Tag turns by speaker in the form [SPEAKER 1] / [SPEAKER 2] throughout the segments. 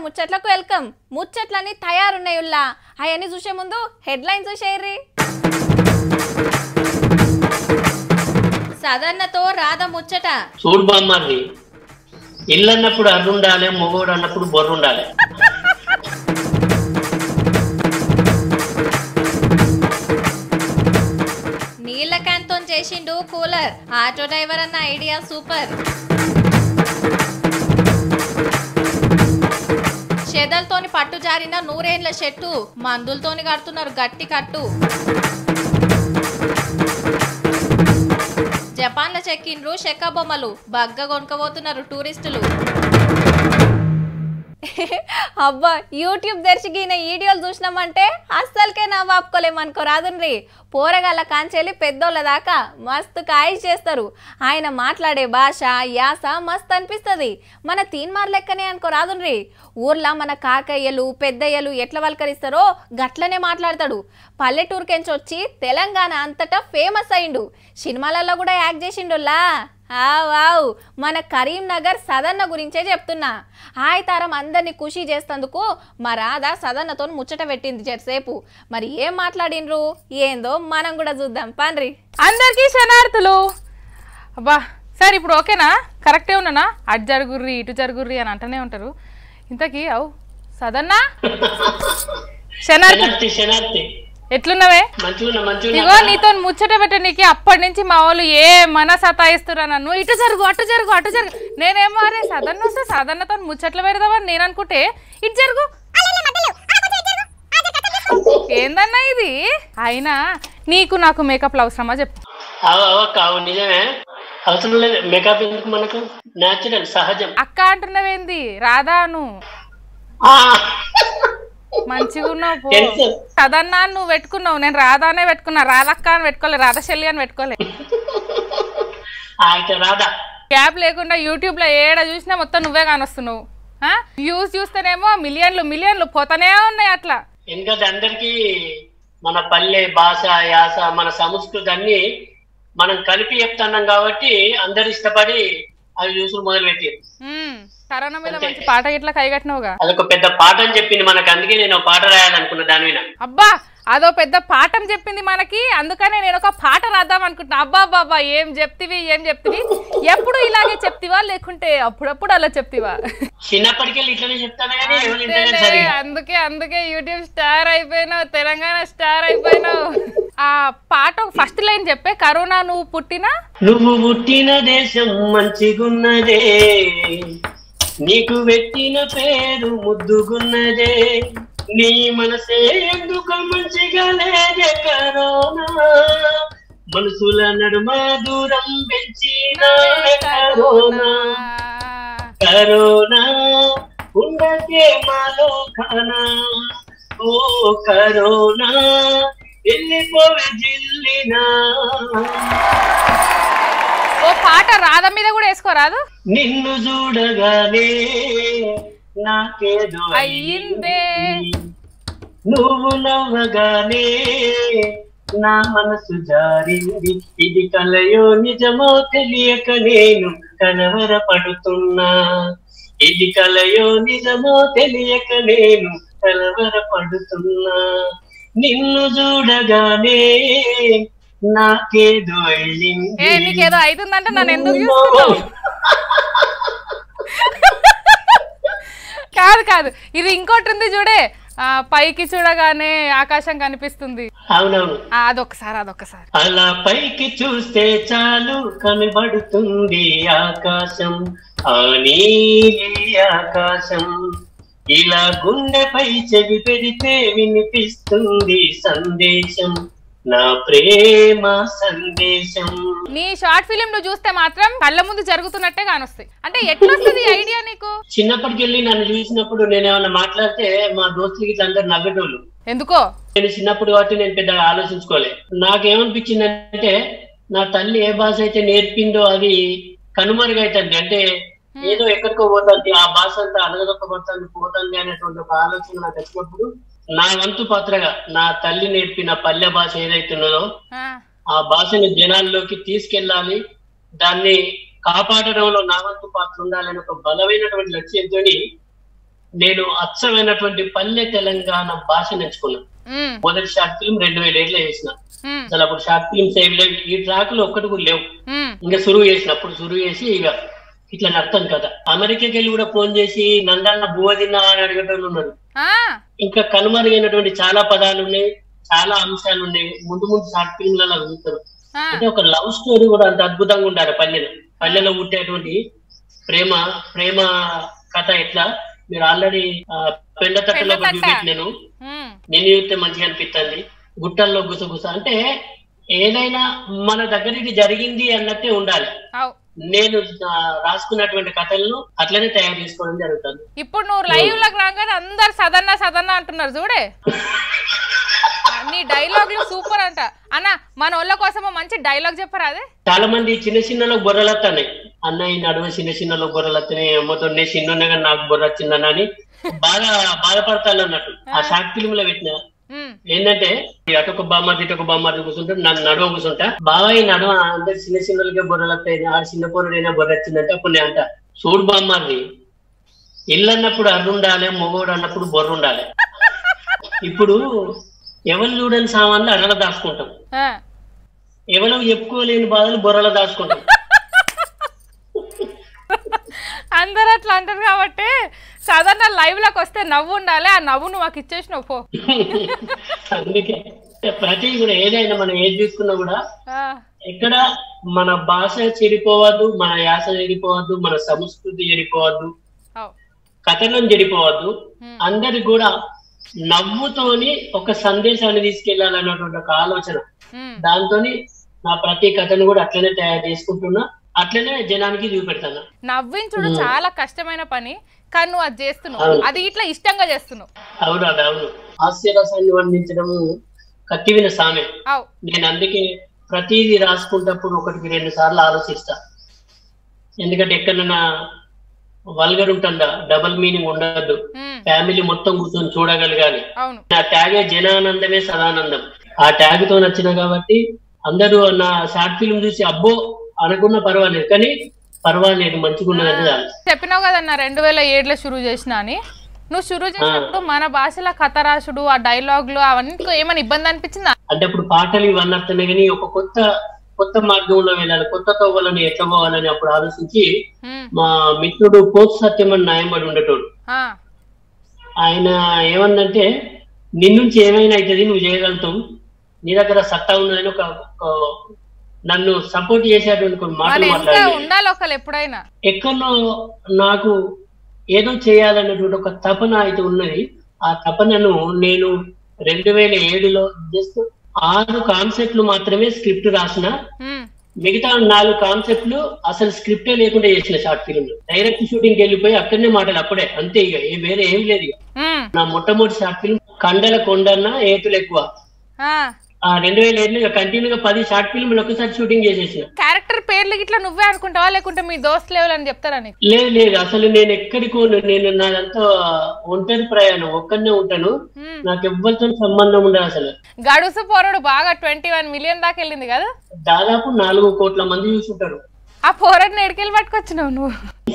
[SPEAKER 1] ముచ్చట్లకు welcome ముచ్చట్లని తయారున్నాయుల్లా అవన్నీ చూసే ముందు హెడ్లైన్స్ చూసేయర్రి సదన్నతో రాధ ముచ్చట
[SPEAKER 2] చూడు బామ్మది ఇల్లు అన్నప్పుడు అర్రు ఉండాలి మొగోడు అన్నప్పుడు బొర్రు ఉండాలి
[SPEAKER 1] నీళ్ల క్యాన్తో చేసిండు కూలర్ ఆటో డ్రైవర్ అన్న ఐడియా సూపర్ చెదలతోని పట్టు జారిన నూరేండ్ల చెట్టు మందులతోని కడుతున్నారు గట్టి కట్టు జపాన్ల చెక్కిండ్రు చెక్క బొమ్మలు బగ్గ కొనుక్కపోతున్నారు టూరిస్టులు అబ్బా యూట్యూబ్ దర్శకిన వీడియోలు చూసినామంటే అస్సలకే నా వాపుకోలేమనుకో రాదుండ్రి పోరగాళ్ళ కాంచెల్లి పెద్దోళ్ళ దాకా మస్తు కాయిష్ చేస్తారు ఆయన మాట్లాడే భాష యాస మస్తు అనిపిస్తుంది మన తీన్మార్ లెక్కనే అనుకో రాదుండ్రి ఊర్లో మన కాకయ్యలు పెద్దయ్యలు ఎట్లా వల్కరిస్తారో గట్లనే మాట్లాడతాడు పల్లెటూరుకెంచి వచ్చి తెలంగాణ అంతటా ఫేమస్ అయిండు సినిమాలలో కూడా యాక్ట్ చేసిండులా ఆ వావ్ మన కరీంనగర్ సదన్న గురించే చెప్తున్నా హాయ్ తారం అందరినీ ఖుషి చేస్తందుకు మా రాధ సదన్నతో ముచ్చట పెట్టింది జరసేపు మరి ఏం మాట్లాడిండ్రు ఏందో మనం కూడా చూద్దాం పండ్రి
[SPEAKER 3] అందరికీ శనార్థులు అబ్బా సార్ ఇప్పుడు ఓకేనా కరెక్టే ఉన్నానా అటు జరుగుర్రి ఇటు జరుగుర్రి అని అంటూనే ఉంటారు ఇంతకీ అవు సదన్నా శనార్థి
[SPEAKER 2] శనార్థి శనార్థి
[SPEAKER 3] ఎట్లున్నవే
[SPEAKER 2] మంచిగా మంచిగా
[SPEAKER 3] ఇగో నీతో ముచ్చట పెట్టడానికి అప్పటి నుంచి మా వాళ్ళు ఏ మన సతాయిస్తురా నన్ను ఇటు జరుగు అటు జరుగు అటు జరుగు నేనేమో అరే సదన్న వస్తే సదన్నతో ముచ్చట్లు పెడదామని నేను అనుకుంటే ఇటు జరుగు ఏందన్నా ఇది అయినా నీకు నాకు మేకప్ అవసరమా చెప్పు
[SPEAKER 2] అవ అవ కావు నిజమే అవసరం లేదు మేకప్ ఎందుకు మనకు న్యాచురల్ సహజం
[SPEAKER 3] అక్క అంటున్నవేంది రాధాను
[SPEAKER 2] ఆ,
[SPEAKER 3] మంచిగా ఉన్నావు పో
[SPEAKER 2] తెలుసు
[SPEAKER 3] సదన్నా అని నువ్వు పెట్టుకున్నావు నేను రాధానే పెట్టుకున్నా రాధక్క అని పెట్టుకోలే రాధశల్లి అని పెట్టుకోలే
[SPEAKER 2] ఆ, అయితే రాదా
[SPEAKER 3] గ్యాప్ లేకుండా యూట్యూబ్ లో ఏడ చూసినా మొత్తం నువ్వే కానొస్తున్నావు వ్యూస్ చూస్తేనేమో మిలియన్లు మిలియన్లు పోతానే ఉన్నాయి అట్లా
[SPEAKER 2] ఎందుకంటే అందరికీ మన పల్లె భాష యాస మన సంస్కృతి అన్ని మనం కలిపి చెప్తున్నాం కాబట్టి అందరు ఇష్టపడి అవి చూసుడు మొదలు పెట్టారు
[SPEAKER 3] ఉమ్, కరోనా మీద మంచి పాట ఇట్లా కైగట్టినవుగా
[SPEAKER 2] అదొక పెద్ద పాట అని చెప్పింది మనకు అందుకే నేను ఒక పాట రాయాలనుకున్నా దాని మీద
[SPEAKER 3] అబ్బా అదో పెద్ద పాఠం చెప్పింది మనకి అందుకనే నేను ఒక పాట రాద్దాం అనుకుంటున్నా అబ్బా బాబా ఏం చెప్తివి ఏం చెప్తివి ఎప్పుడు ఇలాగే చెప్తివా లేకుంటే అప్పుడప్పుడు అలా చెప్తివా
[SPEAKER 2] చిన్నప్పటికెళ్ళి ఇట్లనే చెప్తాను కానీ ఎవరు వింటలేరు
[SPEAKER 3] అంతేలే,
[SPEAKER 2] సరిగా
[SPEAKER 3] అందుకే అందుకే యూట్యూబ్ స్టార్ అయిపోయినావు తెలంగాణ స్టార్ అయిపోయినావు ఆ పాట ఫస్ట్ లైన్ చెప్పే కరోనా నువ్వు పుట్టినా
[SPEAKER 2] నువ్వు పుట్టిన దేశం మంచిగున్నదే నీకు పెట్టిన పేరు ముద్దుగున్నదే నీ మనసే ఎందుకు మంచిగా లేదే కరోనా మనసుల నడుమ దూరం పెంచిన కరోనా కరోనా ఉండకే మాలో ఖానా ఓ కరోనా వెళ్ళిపోవే జిల్లినా
[SPEAKER 3] ఓ పాట రాధ మీద కూడా వేసుకోరాదు
[SPEAKER 2] నిన్ను చూడగానే నాకేదో
[SPEAKER 3] అయ్యిందే.
[SPEAKER 2] నువ్వు నవ్వగానే నా మనసు జారింది ఇది కలయో నిజమో తెలియక నేను కలవర పడుతున్నా ఇది కలయో నిజమో తెలియక నేను కలవర పడుతున్నా నిన్ను చూడగానే నాకేదో
[SPEAKER 3] ఏ
[SPEAKER 2] అయ్యింది
[SPEAKER 3] నీకేదో అవుతుందంటే నన్ను ఎందుకు చూస్తున్నావు కాదు కాదు ఇది ఇంకోటి ఉంది చూడే ఆ, పైకి చూడగానే ఆకాశం కనిపిస్తుంది
[SPEAKER 2] అవునవును
[SPEAKER 3] ఆ, అదొకసారి అదొకసారి
[SPEAKER 2] అలా పైకి చూస్తే చాలు కనబడుతుంది ఆకాశం ఆ నీలి ఆకాశం ఇలా గుండెపై చెవి పెడితే వినిపిస్తుంది సందేశం నా ప్రేమ సందేశం
[SPEAKER 3] నీ షార్ట్ ఫిలిం నువ్వు చూస్తే మాత్రం కళ్ళ ముందు జరుగుతున్నట్టే కానొస్తాయి అంటే ఎట్లా వస్తుంది ఐడియా నీకు
[SPEAKER 2] చిన్నప్పటికెళ్ళి నన్ను చూసినప్పుడు నేను ఏమన్నా మాట్లాడితే మా దోస్తులకి ఇట్లా అందరు నవ్వేటోళ్ళు
[SPEAKER 3] ఎందుకో
[SPEAKER 2] నేను చిన్నప్పుడు కాబట్టి నేను పెద్దగా ఆలోచించుకోలే నాకేమనిపించింది అంటే నా తల్లి ఏ భాష అయితే నేర్పిందో అది కనుమరుగైతుంది అంటే ఏదో ఎక్కడికో పోతుంది ఆ భాష అంతా అడగదొక్కబడుతుంది పోతుంది అనేటువంటి ఒక ఆలోచన నాకు వచ్చినప్పుడు నా వంతు పాత్రగా నా తల్లి నేర్పిన పల్లె భాష ఏదైతే ఉన్నదో
[SPEAKER 3] ఆ,
[SPEAKER 2] ఆ భాషను జనాల్లోకి తీసుకెళ్ళాలి దాన్ని కాపాడడంలో నా వంతు పాత్ర ఉండాలని ఒక బలమైనటువంటి లక్ష్యంతో నేను అచ్చమైనటువంటి పల్లె తెలంగాణ భాష నేర్చుకున్నాను
[SPEAKER 3] ఉమ్,
[SPEAKER 2] మొదటి షార్ట్ ఫిల్మ్ రెండు వేల ఏడులో చేసిన
[SPEAKER 3] ఉమ్,
[SPEAKER 2] అసలు అప్పుడు షార్ట్ ఫిల్మ్స్ ఏమి లేవు ఈ ట్రాక్ లో ఒక్కటి కూడా లేవు
[SPEAKER 3] ఉమ్.
[SPEAKER 2] ఇంకా సురువు చేసిన అప్పుడు సురువు చేసి ఇక ఇట్లా నడతాను కదా అమెరికాకి వెళ్ళి కూడా ఫోన్ చేసి నందన్న బువ్వ తిన్నావా అని అడిగేటోళ్ళు ఉన్నారు
[SPEAKER 3] ఆ,
[SPEAKER 2] ఇంకా కనుమరుగైనటువంటి చాలా పదాలు ఉన్నాయి చాలా అంశాలు ఉన్నాయి ముందు ముందు షార్ట్ ఫిల్మ్లలో చూస్తారు
[SPEAKER 3] ఆ,
[SPEAKER 2] అంటే ఒక లవ్ స్టోరీ కూడా అంత అద్భుతంగా ఉండాలి పల్లెలో పల్లెలో పుట్టేటువంటి ప్రేమ ప్రేమ కథ ఎట్లా మీరు ఆల్రెడీ పెండ తట్టలో
[SPEAKER 3] పెండ తట్ట.
[SPEAKER 2] చూపెట్టినాను
[SPEAKER 3] ఉమ్,
[SPEAKER 2] నేను చూస్తే మంచిగా అనిపిస్తుంది గుట్టల్లో గుసగుస అంటే ఏదైనా మన దగ్గరికి జరిగింది అన్నట్టే ఉండాలి
[SPEAKER 3] అవు
[SPEAKER 2] నేను ఆ, రాసుకున్నటువంటి కథలను అట్లనే తయారు చేసుకోవడం జరుగుతుంది
[SPEAKER 3] ఇప్పుడు నువ్వు లైవ్ లకు రాగానే అందరు సదన్న సదన్న అంటున్నారు చూడే నీ డైలాగులు సూపర్ అంట అన్న మన వాళ్ళ కోసము మంచి డైలాగ్ చెప్పరా అదే
[SPEAKER 2] చాలా మంది చిన్న చిన్నలో బొర్రలు వస్తున్నాయి అన్నయ్య నడువ చిన్న చిన్నలో బొర్రలు వస్తున్నాయి అమ్మతో నేను చిన్న ఉండగా నాకు బొర్ర వచ్చిందన్న అని బాగా బాధపడతాను అన్నట్టు ఆ షార్ట్ ఫిల్మ్ లో పెట్టిన
[SPEAKER 3] ఉమ్,
[SPEAKER 2] ఏంటంటే ఈ అటొక బామ్మ ఇటొక బామ్మ కూర్చుంటే నన్ను నడువ కూర్చుంటా బాగా ఈ నడువ అందరు చిన్న చిన్నలకే బొర్రలు వస్తాయి ఆ చిన్న పొరుడైనా బొర్ర వచ్చిందంటే అప్పుడు నేను అంట చూడు బామ్మది ఇల్లు అన్నప్పుడు అర్రు ఉండాలి మొగోడు అన్నప్పుడు బొర్ర ఉండాలి ఇప్పుడు ఎవరు చూడని సామాన్లు అర్రలు దాచుకుంటాం
[SPEAKER 3] ఆ.
[SPEAKER 2] ఎవరో చెప్పుకోలేని బాధలు బొర్రలో దాచుకుంటాం
[SPEAKER 3] అందరు అట్లా అంటారు కాబట్టి సాధారణ లైవ్ లకు వస్తే నవ్వు ఉండాలి ఆ నవ్వు నువ్వు మాకు ఇచ్చేసినావు పో
[SPEAKER 2] అందుకే ప్రతి కూడా ఏదైనా మనం ఏది తీసుకున్నా కూడా
[SPEAKER 3] ఆ,
[SPEAKER 2] ఎక్కడ మన భాష చెడిపోవద్దు మన యాస చెడిపోవద్దు మన సంస్కృతి చెడిపోవద్దు
[SPEAKER 3] అవు.
[SPEAKER 2] కథనం చెడిపోవద్దు
[SPEAKER 3] ఉమ్,
[SPEAKER 2] అందరికి కూడా నవ్వుతోని ఒక సందేశాన్ని తీసుకెళ్లాలన్నటువంటి ఒక ఆలోచన
[SPEAKER 3] ఉమ్.
[SPEAKER 2] దాంతోని నా ప్రతి కథను కూడా అట్లనే తయారు చేసుకుంటున్నా అట్లనే జనానికి చూపెడతాను
[SPEAKER 3] నవ్వించుడు చాలా కష్టమైన పని కానీ నువ్వు అది చేస్తున్నావు
[SPEAKER 2] అవును.
[SPEAKER 3] అది ఇట్లా ఇష్టంగా చేస్తున్నావు
[SPEAKER 2] అవును అది అవును హాస్యరసాన్ని వర్ణించడము కత్తివిన సామె
[SPEAKER 3] అవు
[SPEAKER 2] నేను అందుకే ప్రతిదీ రాసుకుంటప్పుడు ఒకటికి రెండు సార్లు ఆలోచిస్తా ఎందుకంటే ఎక్కడన్నా వల్గర్ ఉంటుందా డబల్ మీనింగ్ ఉండద్దు
[SPEAKER 3] ఉమ్,
[SPEAKER 2] ఫ్యామిలీ మొత్తం కూర్చొని చూడగలగాలి
[SPEAKER 3] అవును
[SPEAKER 2] నా ట్యాగే జనానందమే సదానందం ఆ ట్యాగ్ తో నచ్చిన కాబట్టి అందరూ నా షార్ట్ ఫిల్మ్ చూసి అబ్బో అనుకున్నా పర్వాలేదు కానీ పర్వాలేదు మంచిగా ఉన్నదంటే చాలు
[SPEAKER 3] చెప్పినావు కదన్న రెండు వేల ఏడులో షురూ చేసిన అని నువ్వు షురూ చేసినప్పుడు మన భాషలో కథ రాసుడు ఆ డైలాగులు అవన్నీ నీకు ఏమైనా ఇబ్బంది అనిపించిందా
[SPEAKER 2] అంటే అప్పుడు పాటలు ఇవన్నీ అర్థమే కానీ ఒక కొత్త కొత్త మార్గంలో వెళ్ళాలి కొత్త తోవలని ఎట్లా పోవాలని అప్పుడు ఆలోచించి
[SPEAKER 3] ఉమ్,
[SPEAKER 2] మా మిత్రుడు పోతు సత్యం అని న్యాయపడి ఉండేటోడు
[SPEAKER 3] ఆ,
[SPEAKER 2] ఆయన ఏమన్నంటే నిన్నుంచి ఏమైనా అవుతుంది నువ్వు చేయగలుగుతావు నీ దగ్గర సత్తా ఉన్నదని ఒక ఒక- నన్ను సపోర్ట్ చేసేటువంటి కొన్ని
[SPEAKER 3] మన
[SPEAKER 2] మాటలు
[SPEAKER 3] ఎంత
[SPEAKER 2] మాట్లాడాలి
[SPEAKER 3] ఉండాలి ఒకళ్ళు ఎప్పుడైనా
[SPEAKER 2] ఎక్కడో నాకు ఏదో చేయాలన్నటువంటి ఒక తపన అయితే ఉన్నది ఆ తపనను నేను రెండు వేల ఏడులో జస్ట్ ఆరు కాన్సెప్ట్లు మాత్రమే స్క్రిప్ట్ రాసిన
[SPEAKER 3] ఉమ్,
[SPEAKER 2] మిగతా నాలుగు కాన్సెప్ట్లు అసలు స్క్రిప్టే లేకుండా చేసిన షార్ట్ ఫిల్మ్ డైరెక్ట్ షూటింగ్ వెళ్ళిపోయి అక్కడనే మాటలు అప్పుడే అంతే ఇక ఏ- వేరే ఏం లేదు ఇక
[SPEAKER 3] ఉమ్,
[SPEAKER 2] నా మొట్టమొదటి షార్ట్ ఫిల్మ్ కండల కొండన్న ఏతులు ఎక్కువ
[SPEAKER 3] ఆ.
[SPEAKER 2] ఆ రెండు వేల ఏడులో ఇక కంటిన్యూగా పది షార్ట్ ఫిల్మ్లు ఒకసారి షూటింగ్ చేసేసిన
[SPEAKER 3] క్యారెక్టర్ పేర్లు గిట్లా నువ్వే అనుకుంటావా లేకుంటే మీ దోస్త్ లెవెల్ అని చెప్తారా నీకు
[SPEAKER 2] లేదు లేదు అసలు నేను ఎక్కడికి పోను. నేను నాదంతా ఒంటరి ప్రయాణం ఒక్కడనే ఉంటాను
[SPEAKER 3] ఉమ్.
[SPEAKER 2] నాకు ఎవ్వరితో సంబంధం ఉండదు అసలు
[SPEAKER 3] గడుసు పోరడు బాగా ట్వంటీ వన్ మిలియన్ దాకా వెళ్ళింది కదా
[SPEAKER 2] దాదాపు నాలుగు కోట్ల మంది చూసుంటారు
[SPEAKER 3] ఆ పోరడిని ఎడికెళ్ళి పట్టుకొచ్చినావు నువ్వు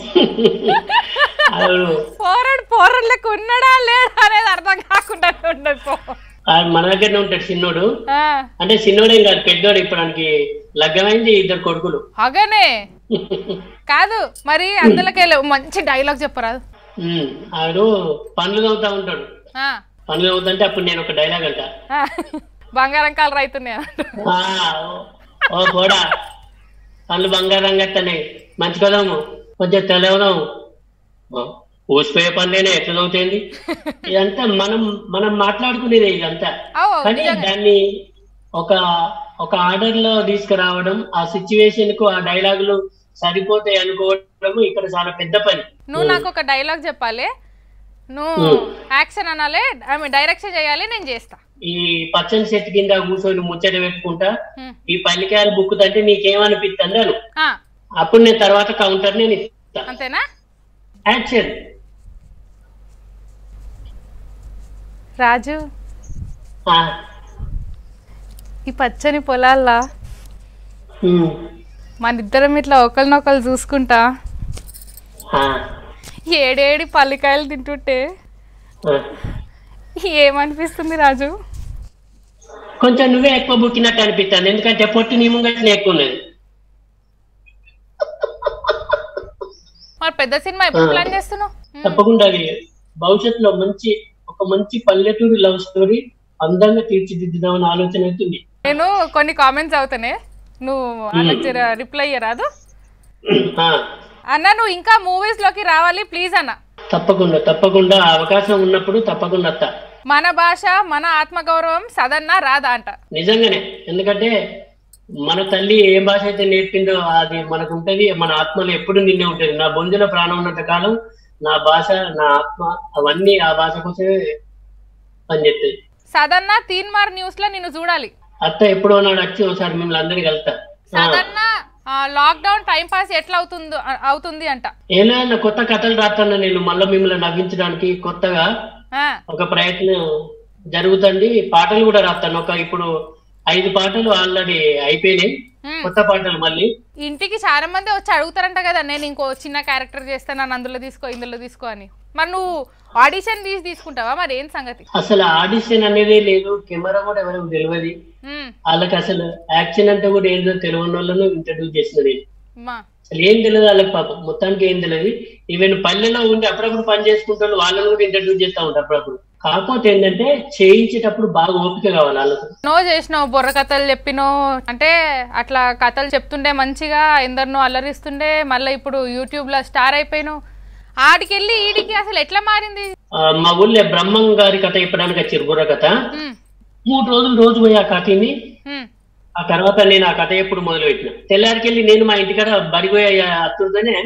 [SPEAKER 2] అవును
[SPEAKER 3] పోరడు పోరడు లెక్క ఉన్నాడా లేడా అనేది అర్థం కాకుండా ఉండదు పో
[SPEAKER 2] ఆయన మన దగ్గరనే ఉంటాడు చిన్నోడు
[SPEAKER 3] ఆ,
[SPEAKER 2] అంటే చిన్నోడేం కాదు పెద్దోడు ఇప్పుడు ఆయనకి లగ్గమైంది ఇద్దరు కొడుకులు
[SPEAKER 3] అగనే కాదు మరి అందులోకి మంచి డైలాగ్ చెప్పరాదు
[SPEAKER 2] ఉమ్, ఆయన పనులు తవ్వుతా ఉంటాడు
[SPEAKER 3] ఆ,
[SPEAKER 2] పనులు తవ్వుతుంటే అప్పుడు నేను ఒక డైలాగ్ అంట
[SPEAKER 3] ఆ, బంగారం కాలు రైతున్నాయి
[SPEAKER 2] ఆ, ఓ పోడా పనులు బంగారం కట్టనే మంచి కదాము కొంచెం తెలవదాము ఊసిపోయే పనులేనే ఎట్లా అవుతుంది ఇదంతా మనం మనం మాట్లాడుకునేది ఇదంతా
[SPEAKER 3] అవు
[SPEAKER 2] కానీ దాన్ని ఒక ఒక ఆర్డర్ లో తీసుకురావడం ఆ సిచ్యువేషన్ కు ఆ డైలాగులు సరిపోతాయి అనుకోవడం ఇక్కడ చాలా పెద్ద పని
[SPEAKER 3] నువ్వు నాకు ఒక డైలాగ్ చెప్పాలి నువ్వు యాక్షన్ అనాలి ఐ మీన్ డైరెక్షన్ చేయాలి నేను చేస్తా
[SPEAKER 2] ఈ పచ్చని చెట్టు కింద కూర్చొని ముచ్చట పెట్టుకుంటా
[SPEAKER 3] హ్మ్.
[SPEAKER 2] ఈ పల్లికాయలు బుక్కుతంటే నీకేమనిపిస్తుంది అను
[SPEAKER 3] ఆ,
[SPEAKER 2] అప్పుడు నేను తర్వాత కౌంటర్ నేను ఇస్తా
[SPEAKER 3] అంతేనా
[SPEAKER 2] యాక్షన్
[SPEAKER 3] రాజు
[SPEAKER 2] ఆ,
[SPEAKER 3] ఈ పచ్చని పొలాల్లో
[SPEAKER 2] ఉమ్,
[SPEAKER 3] మన ఇద్దరం ఇట్లా ఒకరినొకరు చూసుకుంటా
[SPEAKER 2] ఆ,
[SPEAKER 3] ఏడేడి పల్లికాయలు తింటుంటే
[SPEAKER 2] ఆ.
[SPEAKER 3] ఏమనిపిస్తుంది రాజు
[SPEAKER 2] కొంచెం నువ్వే ఎక్కువ బుక్కినట్టు అనిపిస్తాను ఎందుకంటే పొట్టి నీ ముంగట్నే ఎక్కువ ఉన్నది
[SPEAKER 3] మరి పెద్ద సినిమా ఎప్పుడు ప్లాన్ చేస్తున్నావు
[SPEAKER 2] తప్పకుండా అది భవిష్యత్తులో మంచి ఒక మంచి పల్లెటూరు లవ్ స్టోరీ అందంగా తీర్చిదిద్దుదామని ఆలోచన అవుతుంది
[SPEAKER 3] నేను కొన్ని కామెంట్స్ అవుతానే నువ్వు వాళ్ళకి రిప్లై ఇయ్యరాదు
[SPEAKER 2] ఆ,
[SPEAKER 3] అన్న నువ్వు ఇంకా మూవీస్ లోకి రావాలి ప్లీజ్ అన్న
[SPEAKER 2] తప్పకుండా తప్పకుండా ఆ అవకాశం ఉన్నప్పుడు తప్పకుండా అత్త
[SPEAKER 3] మన భాష మన ఆత్మగౌరవం సదన్న రాదా అంట
[SPEAKER 2] నిజంగానే ఎందుకంటే మన తల్లి ఏ భాష అయితే నేర్పిందో అది మనకు ఉంటది మన ఆత్మలో ఎప్పుడు నిన్నే ఉంటది నా బొంజులో ప్రాణం ఉన్నంత కాలం నా భాష నా ఆత్మ అవన్నీ ఆ భాష కోసమే పనిచేస్తాయి
[SPEAKER 3] సదన్న తీన్మార్ న్యూస్ లో నిన్ను చూడాలి
[SPEAKER 2] అత్త ఎప్పుడో నాడు వచ్చి ఒకసారి మిమ్మల్ని అందరినీ కలుతా ఆ,
[SPEAKER 3] సదన్న లాక్డౌన్ టైం పాస్ ఎట్లా అవుతుందో అవుతుంది అంట
[SPEAKER 2] ఏలా నా కొత్త కథలు రాస్తాను నేను మళ్ళీ మిమ్మల్ని నవ్వించడానికి కొత్తగా
[SPEAKER 3] ఆ,
[SPEAKER 2] ఒక ప్రయత్నం జరుగుతుంది పాటలు కూడా రాస్తాను ఒక ఇప్పుడు ఐదు పాటలు ఆల్రెడీ అయిపోయినాయి
[SPEAKER 3] ఉమ్.
[SPEAKER 2] కొత్త పాటలు మళ్ళీ
[SPEAKER 3] ఇంటికి చాలా మంది వచ్చి అడుగుతారంట కదా నేను ఇంకో చిన్న క్యారెక్టర్ చేస్తాను నన్ను అందులో తీసుకో ఇందులో తీసుకో అని మరి నువ్వు ఆడిషన్ తీసి తీసుకుంటావా మరి ఏం సంగతి
[SPEAKER 2] అసలు ఆడిషన్ అనేదే లేదు కెమెరా కూడా ఎవరికి తెలియదు
[SPEAKER 3] ఉమ్,
[SPEAKER 2] వాళ్ళకి అసలు యాక్షన్ అంటే కూడా ఏంటో తెలియని వాళ్ళను ఇంట్రడ్యూస్ చేసిన నేను
[SPEAKER 3] అమ్మా
[SPEAKER 2] అసలు ఏం తెలియదు వాళ్ళకి పాపం మొత్తానికి ఏం తెలియదు ఈవెన్ పల్లెలో ఉండి అప్పుడప్పుడు పని చేసుకుంటారు వాళ్ళని కూడా ఇంట్రడ్యూస్ చేస్తా ఉంటారు అప్పుడప్పుడు కాకపోతే ఏంటంటే చేయించేటప్పుడు బాగా ఓపిక కావాలి వాళ్ళకు
[SPEAKER 3] నో చేసినావు బుర్ర కథలు చెప్పినావు అంటే అట్లా కథలు చెప్తుండే మంచిగా ఎందరినో అల్లరిస్తుండే మళ్ళీ ఇప్పుడు యూట్యూబ్ లో స్టార్ అయిపోయినావు ఆడికెళ్ళి ఈడికి అసలు ఎట్లా మారింది
[SPEAKER 2] ఆ, మా ఊళ్ళో బ్రహ్మం గారి కథ చెప్పడానికి వచ్చారు బుర్ర కథ
[SPEAKER 3] ఉమ్,
[SPEAKER 2] మూడు రోజులు రోజు పోయి ఆ కథని
[SPEAKER 3] ఉమ్,
[SPEAKER 2] ఆ తర్వాత నేను ఆ కథ ఎప్పుడు మొదలు పెట్టిన తెల్లారికెళ్ళి నేను మా ఇంటికాడ బడిపోయి అత్తుడితోనే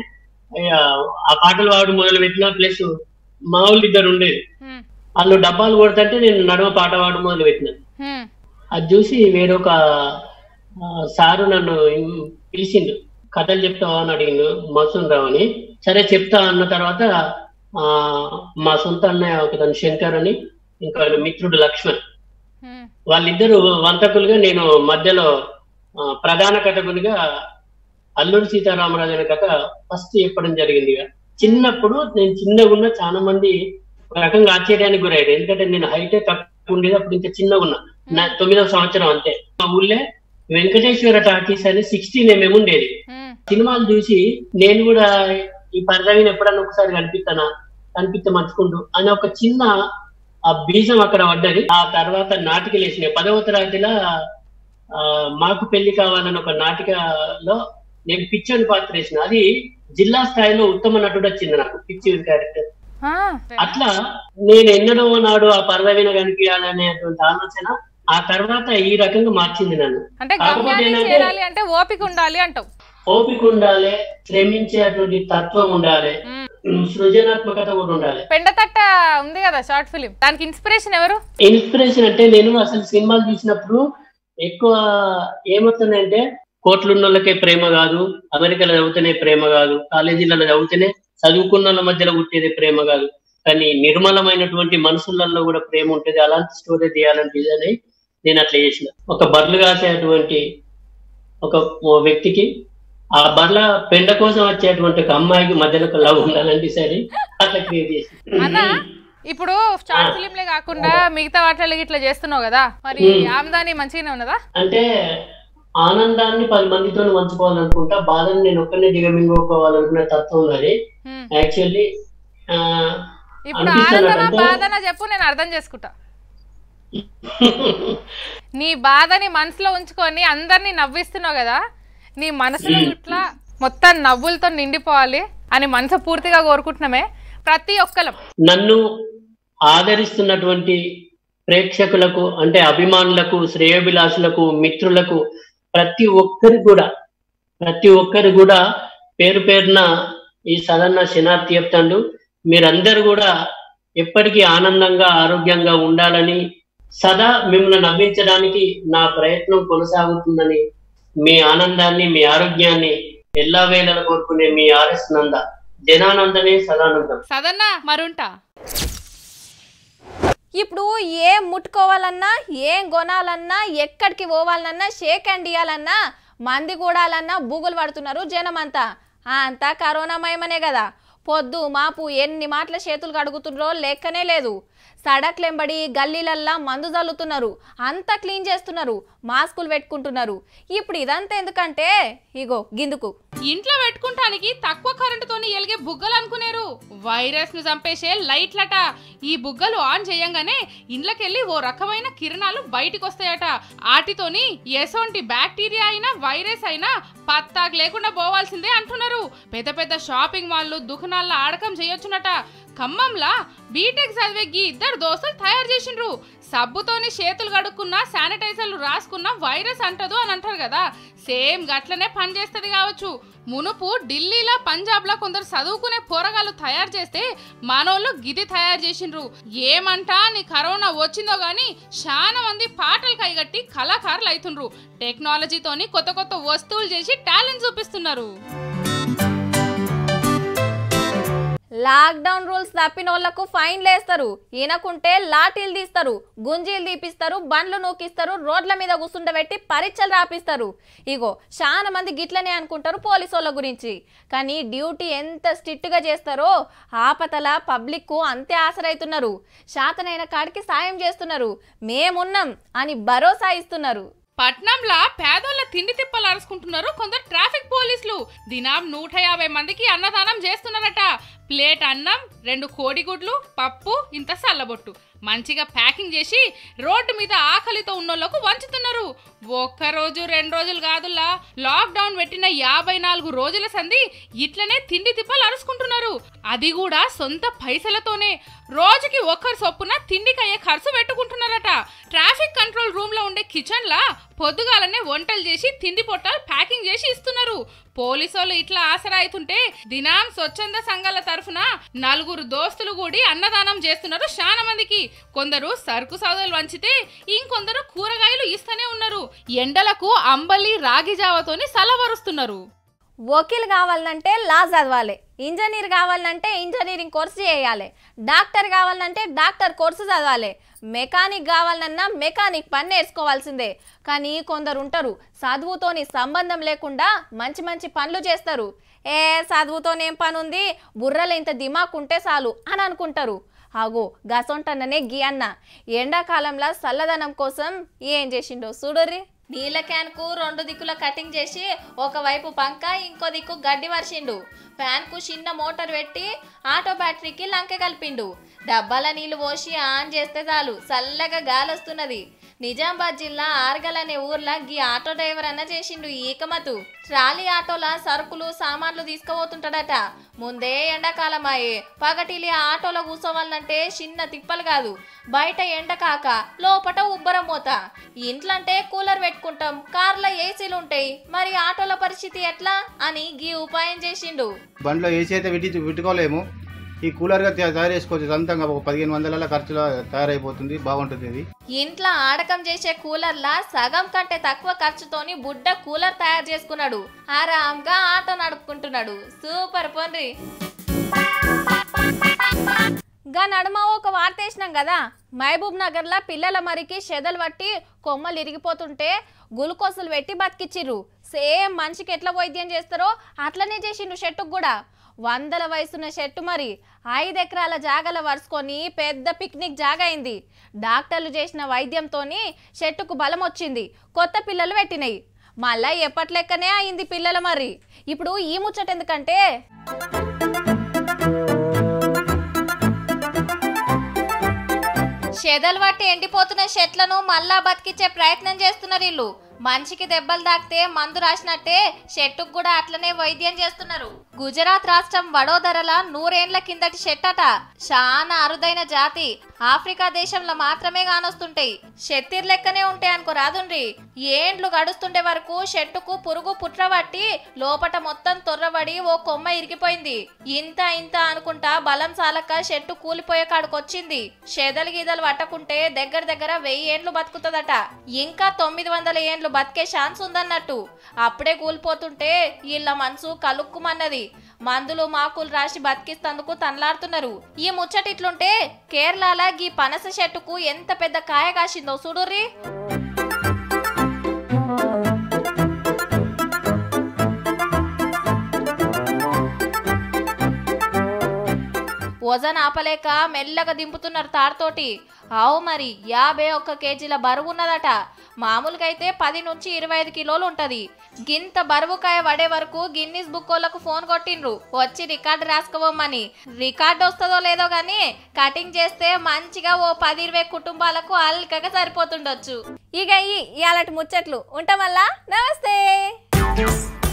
[SPEAKER 2] ఆ పాటలు వాడు మొదలు పెట్టిన ప్లస్ మా వాళ్ళు ఇద్దరు ఉండేది
[SPEAKER 3] ఉమ్,
[SPEAKER 2] వాళ్ళు డబ్బాలు కొడుతుంటే నేను నడుమ పాట వాడు మొదలు పెట్టిన
[SPEAKER 3] ఉమ్,
[SPEAKER 2] అది చూసి వేరొక ఆ, సారు నన్ను ఇం- పిలిచిండు కథలు చెప్తావా అని అడిగిండు మసూన్ రావు అని సరే చెప్తా అన్న తర్వాత ఆ మా సొంత అన్నయ్య ఒకతను శంకర్ అని ఇంకా ఆయన మిత్రుడు లక్ష్మణ్
[SPEAKER 3] ఉమ్,
[SPEAKER 2] వాళ్ళిద్దరు వంతకులుగా నేను మధ్యలో ఆ, ప్రధాన కథకునిగా అల్లూరి సీతారామరాజు అనే కథ ఫస్ట్ చెప్పడం జరిగింది ఇక. చిన్నప్పుడు నేను చిన్నగా ఉన్న చాలా మంది ఒక రకంగా ఆశ్చర్యానికి గురయ్యారు ఎందుకంటే నేను హైటే తక్కువ ఉండేది అప్పుడు ఇంత చిన్నగా ఉన్నా నా తొమ్మిదవ సంవత్సరం అంతే మా ఊళ్ళే వెంకటేశ్వర టాకీస్ అని సిక్స్టీన్ ఎంఎం ఉండేది
[SPEAKER 3] ఉమ్,
[SPEAKER 2] సినిమాలు చూసి నేను కూడా ఈ పరదవిని ఎప్పుడన్నా ఒకసారి కనిపిస్తానా కనిపిస్తే మంచుకుంటూ అని ఒక చిన్న ఆ బీజం అక్కడ పడ్డది ఆ తర్వాత నాటికలు వేసినాయి పదవ తరగతిలో ఆ మాకు పెళ్లి కావాలని ఒక నాటికలో నేను పిచ్చని పాత్ర వేసిన అది జిల్లా స్థాయిలో ఉత్తమ నటుడు వచ్చింది నాకు పిచ్చి క్యారెక్టర్
[SPEAKER 3] ఆ,
[SPEAKER 2] అట్లా నేను ఎన్నడో నాడు ఆ పరదవిన కనిపించాలనేటువంటి ఆలోచన ఆ తర్వాత ఈ రకంగా మార్చింది నన్ను
[SPEAKER 3] అంటే
[SPEAKER 2] కాకపోతే
[SPEAKER 3] గమ్యాన్ని
[SPEAKER 2] ఏంటంటే-
[SPEAKER 3] చేరాలి అంటే ఓపిక ఉండాలి అంటావు
[SPEAKER 2] ఓపిక ఉండాలి శ్రమించేటువంటి తత్వం ఉండాలి
[SPEAKER 3] ఉమ్.
[SPEAKER 2] సృజనాత్మకత కూడా ఉండాలి
[SPEAKER 3] పెండతట్ట ఉంది కదా షార్ట్ ఫిలిం దానికి ఇన్స్పిరేషన్ ఎవరు
[SPEAKER 2] ఇన్స్పిరేషన్ అంటే నేను అసలు సినిమాలు చూసినప్పుడు ఎక్కువ ఏమవుతుందంటే కోట్లున్న వాళ్ళకే ప్రేమ కాదు అమెరికాలో చదివితేనే ప్రేమ కాదు కాలేజీలలో చదివితేనే చదువుకున్న వాళ్ళ మధ్యలో పుట్టేది ప్రేమ కాదు కానీ నిర్మలమైనటువంటి మనుషులలో కూడా ప్రేమ ఉంటుంది అలాంటి స్టోరీ తీయాలంటే అని నేను అట్లా చేసిన ఒక బర్లు కాసేటువంటి ఒక ఓ వ్యక్తికి ఆ బర్ల పెండ కోసం వచ్చేటువంటి ఒక అమ్మాయికి మధ్యలో ఒక లవ్ ఉండాలంటే సరే అట్లా క్రియేట్
[SPEAKER 3] అన్న
[SPEAKER 2] చేసి
[SPEAKER 3] ఇప్పుడు షార్ట్ ఫిలింలే కాకుండా మిగతా వాటిలో ఇట్లా చేస్తున్నావు కదా మరి ఆమ్దాని మంచిగానే ఉన్నదా
[SPEAKER 2] అంటే ఆనందాన్ని పది మందితో పంచుకోవాలనుకుంటా బాధని నేను ఒక్కనే దిగమింగుకోవాలనుకునే తత్వం ఉన్నది
[SPEAKER 3] ఉమ్.
[SPEAKER 2] యాక్చువల్లీ
[SPEAKER 3] ఇప్పుడు
[SPEAKER 2] అనిపిస్తున్నది
[SPEAKER 3] ఆనందమా
[SPEAKER 2] అంటే-
[SPEAKER 3] బాధనా చెప్పు నేను అర్థం చేసుకుంటా నీ బాధని మనసులో ఉంచుకొని అందరినీ నవ్విస్తున్నావు కదా నీ మనసులో ఇట్లా మొత్తం నవ్వులతో నిండిపోవాలి అని మనసు పూర్తిగా కోరుకుంటున్నామే ప్రతి ఒక్కలం
[SPEAKER 2] నన్ను ఆదరిస్తున్నటువంటి ప్రేక్షకులకు అంటే అభిమానులకు శ్రేయోభిలాషులకు మిత్రులకు ప్రతి ఒక్కరికి కూడా ప్రతి ఒక్కరు కూడా పేరు పేరున ఈ సదన్న శనార్థి చెప్తాండు మీరందరూ కూడా ఎప్పటికీ ఆనందంగా ఆరోగ్యంగా ఉండాలని సదా మిమ్మల్ని నవ్వించడానికి నా ప్రయత్నం కొనసాగుతుందని మీ ఆనందాన్ని మీ ఆరోగ్యాన్ని ఎల్లా వేళలా కోరుకునే మీ ఆర్ఎస్ నంద జనానందనే సదానందం
[SPEAKER 3] సదన్నా మరుంటా
[SPEAKER 1] ఇప్పుడు ఏం ముట్టుకోవాలన్నా ఏం కొనాలన్నా ఎక్కడికి పోవాలన్నా షేక్ హ్యాండ్ ఇవ్వాలన్నా మంది కూడాలన్నా బూగులు పడుతున్నారు జనం అంతా ఆ, అంతా కరోనా మయమనే కదా పొద్దు మాపు ఎన్ని మాటల చేతులు కడుగుతుండ్రో లెక్కనే లేదు సడక్లెంబడి గల్లీలల్లా మందు చల్లుతున్నారు అంతా క్లీన్ చేస్తున్నారు మాస్కులు పెట్టుకుంటున్నారు ఇప్పుడు ఇదంతా ఎందుకంటే ఇగో గిందుకు
[SPEAKER 3] ఇంట్లో పెట్టుకుంటానికి తక్కువ కరెంటుతోని ఎలిగే బుగ్గలు అనుకునేరు వైరస్ ను చంపేసే లైట్లట ఈ బుగ్గలు ఆన్ చేయంగానే ఇండ్లకెళ్ళి ఓ రకమైన కిరణాలు బయటికి వస్తాయట వాటితోని ఎసొంటి బ్యాక్టీరియా అయినా వైరస్ అయినా పత్తాకు లేకుండా పోవాల్సిందే అంటున్నారు పెద్ద పెద్ద షాపింగ్ మాల్లు దుకాణాల్లో ఆడకం చేయొచ్చునట ఖమ్మంలా బీటెక్ చదివే గీ ఇద్దరు దోస్తులు తయారు చేసిండ్రు సబ్బుతోని చేతులు కడుక్కున్న శానిటైజర్లు రాసుకున్న వైరస్ అంటదు అని అంటారు కదా సేమ్ గట్లనే పనిచేస్తుంది కావచ్చు మునుపు ఢిల్లీలో పంజాబ్లో కొందరు చదువుకునే పోరగాళ్ళు తయారు చేస్తే మనోళ్ళు గిది తయారు చేసిండ్రు ఏమంటా నీ కరోనా వచ్చిందో గాని చాలా మంది పాటలు కైగట్టి కళాకారులు అవుతుండ్రు టెక్నాలజీతోని కొత్త కొత్త వస్తువులు చేసి టాలెంట్ చూపిస్తున్నారు
[SPEAKER 1] లాక్డౌన్ రూల్స్ తప్పిన వాళ్లకు ఫైన్లు వేస్తారు ఈనకుంటే లాఠీలు తీస్తారు గుంజీలు తీపిస్తారు బండ్లు నూకిస్తారు రోడ్ల మీద కూసుండబెట్టి పరీక్షలు రాపిస్తారు ఇగో చాలా మంది గిట్లనే అనుకుంటారు పోలీసు వాళ్ళ గురించి కానీ డ్యూటీ ఎంత స్ట్రిక్ట్గా చేస్తారో ఆపతల పబ్లిక్కు అంతే ఆసరైతున్నారు శాతనైన కాడికి సాయం చేస్తున్నారు మేమున్నాం అని భరోసా ఇస్తున్నారు
[SPEAKER 3] పట్నంలా పేదోళ్ళ తిండి తిప్పలు అరుచుకుంటున్నారు కొందరు ట్రాఫిక్ పోలీసులు దినం నూట యాభై మందికి అన్నదానం చేస్తున్నారట ప్లేట్ అన్నం రెండు కోడిగుడ్లు పప్పు ఇంత సల్లబొట్టు మంచిగా ప్యాకింగ్ చేసి రోడ్డు మీద ఆకలితో ఉన్నోళ్లకు వంచుతున్నారు ఒక్క రోజు రెండు రోజులు కాదులా లాక్డౌన్ పెట్టిన యాభై నాలుగు రోజుల సంధి ఇట్లనే తిండి తిప్పలు అరుచుకుంటున్నారు అది కూడా సొంత పైసలతోనే రోజుకి ఒక్కరు చొప్పున తిండికి అయ్యే ఖర్చు పెట్టుకుంటున్నారట ట్రాఫిక్ కంట్రోల్ రూమ్ లో ఉండే కిచెన్ లా పొద్దుగాలనే వంటలు చేసి తిండి పొట్టాలు ప్యాకింగ్ చేసి ఇస్తున్నారు పోలీసోళ్ళు ఇట్లా ఆసరా అవుతుంటే దినాం స్వచ్ఛంద సంఘాల తరఫున నలుగురు దోస్తులు కూడి అన్నదానం చేస్తున్నారు చాలా మందికి కొందరు సరుకు సౌదాలు వంచితే ఇంకొందరు కూరగాయలు ఇస్తూనే ఉన్నారు ఎండలకు అంబలి రాగి జావతోని సలవరుస్తున్నారు
[SPEAKER 1] వకీల్ కావాలంటే లా చదవాలి ఇంజనీర్ కావాలంటే ఇంజనీరింగ్ కోర్సు చేయాలి డాక్టర్ కావాలంటే డాక్టర్ కోర్సు చదవాలి మెకానిక్ కావాలన్నా మెకానిక్ పని నేర్చుకోవాల్సిందే కానీ కొందరు ఉంటారు చదువుతోని సంబంధం లేకుండా మంచి మంచి పనులు చేస్తారు ఏ చదువుతోనేం పని ఉంది బుర్రలో ఇంత దిమాక్ ఉంటే చాలు అని అనుకుంటారు ఆగో గసొంటన్ననే గీ అన్న ఎండాకాలంలో చల్లదనం కోసం ఏం చేసిండో చూడుర్రి నీళ్ళ క్యాన్కు రెండు దిక్కుల కటింగ్ చేసి ఒకవైపు పంక ఇంకో దిక్కు గడ్డి వర్షిండు ఫ్యాన్కు చిన్న మోటార్ పెట్టి ఆటో బ్యాటరీకి లంకె కలిపిండు డబ్బాల నీళ్లు పోసి ఆన్ చేస్తే చాలు చల్లగా గాలి వస్తున్నది నిజామాబాద్ జిల్లా ఆర్గల్ అనే ఊర్లో గీ ఆటో డ్రైవర్ అన్న చేసిండు ఈకమతు ట్రాలీ ఆటోల సరుకులు సామాన్లు తీసుకుపోతుంటాడట ముందే ఎండాకాలం అయ్యే పగటిలి ఆ ఆటోలో కూర్చోవాలంటే చిన్న తిప్పలు కాదు బయట ఎండ కాక లోపట ఉబ్బరం మోత ఇంట్లంటే కూలర్ పెట్టుకుంటాం కార్లో ఏసీలు ఉంటాయి మరి ఆటోల పరిస్థితి ఎట్లా అని గీ ఉపాయం చేసిండు
[SPEAKER 4] బండిలో ఏసీ అయితే పెట్టి పెట్టుకోలేము ఈ కూలర్గా తయా- తయారు చేసుకోవచ్చు సొంతంగా ఒక పదిహేను వందల ఖర్చులో తయారైపోతుంది బాగుంటుంది ఇది
[SPEAKER 1] ఇంట్లో ఆడకం చేసే కూలర్లా సగం కంటే తక్కువ ఖర్చుతోని బుడ్డ కూలర్ తయారు చేసుకున్నాడు ఆరాంగా ఆటో నడుపుకుంటున్నాడు సూపర్ పొండ్రి గా నడుమ ఒక వార్త వేసినాం కదా మహబూబ్ నగర్లో పిల్లల మరికి చెదలు పట్టి కొమ్మలు ఇరిగిపోతుంటే గులుకోసులు పెట్టి బతికిచ్చిర్రు సేమ్ మనిషికి ఎట్లా వైద్యం చేస్తారో అట్లనే చేసిండు షెట్టుకు కూడా వందల వయసున్న షెట్టు మరి ఐదు ఎకరాల జాగల వరుసుకొని పెద్ద పిక్నిక్ జాగా అయింది డాక్టర్లు చేసిన వైద్యంతోని షెట్టుకు బలం వచ్చింది కొత్త పిల్లలు పెట్టినాయి మళ్ళా ఎప్పట్లెక్కనే అయింది పిల్లల మరి ఇప్పుడు ఈ ముచ్చట ఎందుకంటే చెదలు పట్టి ఎండిపోతున్న చెట్లను మళ్ళా బతికించే ప్రయత్నం చేస్తున్నారు వీళ్ళు మనిషికి దెబ్బలు తాకితే మందు రాసినట్టే చెట్టుకు కూడా అట్లనే వైద్యం చేస్తున్నారు గుజరాత్ రాష్ట్రం వడోదరల నూరేండ్ల కిందటి చెట్టట చాలా అరుదైన జాతి ఆఫ్రికా దేశంలో మాత్రమే కానొస్తుంటాయి షెత్తిర్ లెక్కనే ఉంటాయి అనుకో రాదుండ్రి ఏండ్లు గడుస్తుండే వరకు చెట్టుకు పురుగు పుట్రబట్టి లోపట మొత్తం తొర్రబడి ఓ కొమ్మ ఇరిగిపోయింది ఇంత ఇంత అనుకుంటా బలం చాలక చెట్టు కూలిపోయే కాడికొచ్చింది షెదలు గీదలు పట్టకుంటే దగ్గర దగ్గర వెయ్యి ఏండ్లు బతుకుతుందట ఇంకా తొమ్మిది వందల ఏండ్లు బతికే ఛాన్స్ ఉందన్నట్టు అప్పుడే కూలిపోతుంటే వీళ్ళ మనసు కలుక్కుమన్నది మందులు మాకులు రాసి బతికిస్తందుకు తనలాడుతున్నారు ఈ ముచ్చట ఇట్లుంటే కేరళలో గీ పనస చెట్టుకు ఎంత పెద్ద కాయ కాసిందో చూడుర్రి వజన్ ఆపలేక మెల్లగా దింపుతున్నారు తాడుతోటి ఆవు మరి యాభై ఒక్క కేజీల బరువు ఉన్నదట మామూలుగా అయితే పది నుంచి ఇరవై ఐదు కిలోలు ఉంటది గింత బరువుకాయ పడే వరకు గిన్నీస్ బుక్ వాళ్ళకు ఫోన్ కొట్టిండ్రు వచ్చి రికార్డు రాసుకోమని రికార్డు వస్తుందో లేదో గానీ కటింగ్ చేస్తే మంచిగా ఓ పది ఇరవై కుటుంబాలకు అల్కగా సరిపోతుండొచ్చు ఇక ఈ ఇలాంటి ముచ్చట్లు ఉంటామల్లా నమస్తే